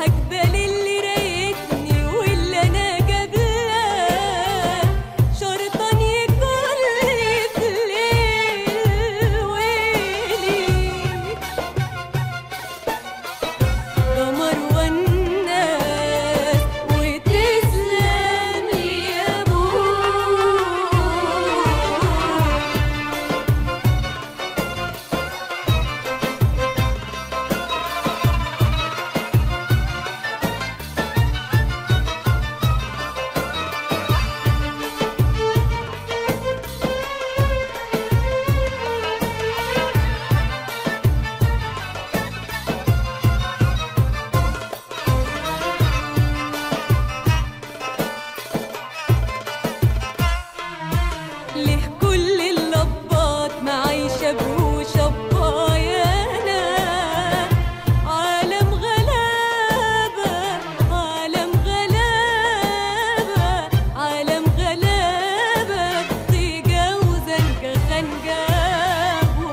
راكبة للي رايتني واللي أنا قبلها شرطان يكون لي في الليل ويلي قمر والناس وتسلم يا ابوي ليه كل اللبات معايشة بهوش أبايانا عالم غلابة عالم غلابة عالم غلابة تجاوزا كخنجابه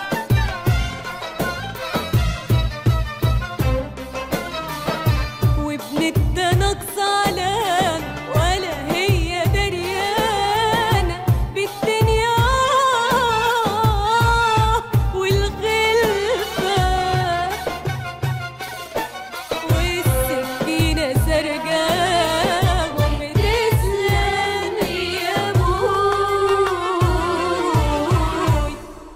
وابنت ده نقص علام ولا هي دريانة بالدنيا والغلفة والسكينة سرقاهم تسلم يا ابوي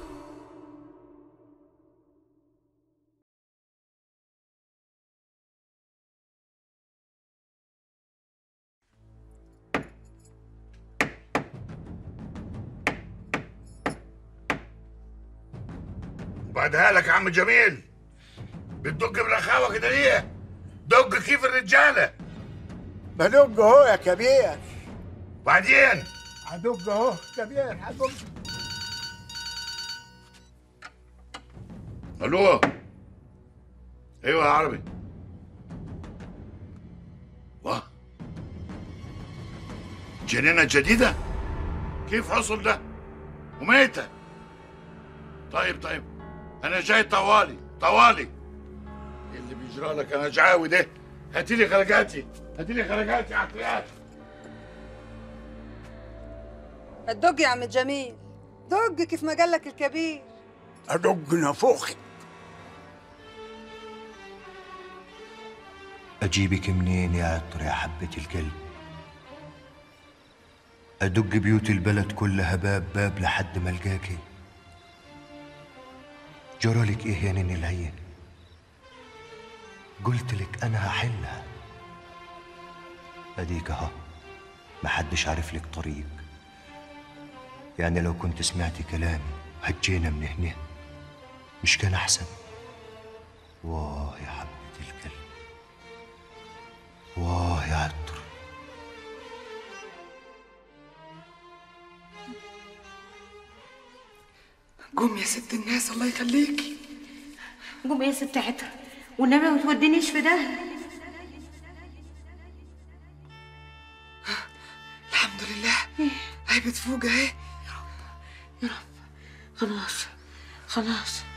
وبعدها لك يا عم جميل بتدق برخاوه كده ليه؟ دق كيف الرجاله بدق اهو يا كبير بعدين هدق اهو كبير هدق الو ايوه يا عربي واه جنينة جديدة كيف حصل ده وميتة طيب طيب انا جاي طوالي طوالي إيه اللي بيجرى لك انا جعاوي ده هاتي لي خلقاتي هاتي لي خلقاتي عقليات الدق يا عم جميل دق كيف ما قال لك الكبير ادق نافوخي أجيبك منين يا عطر يا حبة القلب أدق بيوت البلد كلها باب باب لحد ما ألقاكي جرالك إيه يا نين العين قلت لك أنا هحلها أديك أهو محدش عارف لك طريق يعني لو كنت سمعتي كلامي هجينا من هنا مش كان أحسن واه يا حبة القلب واه يا عطر قوم يا ست الناس الله يخليكي قوم يا ست عطر والنبي ما تودينيش في ده الحمد لله هي بتفوق اهي خلاص خلاص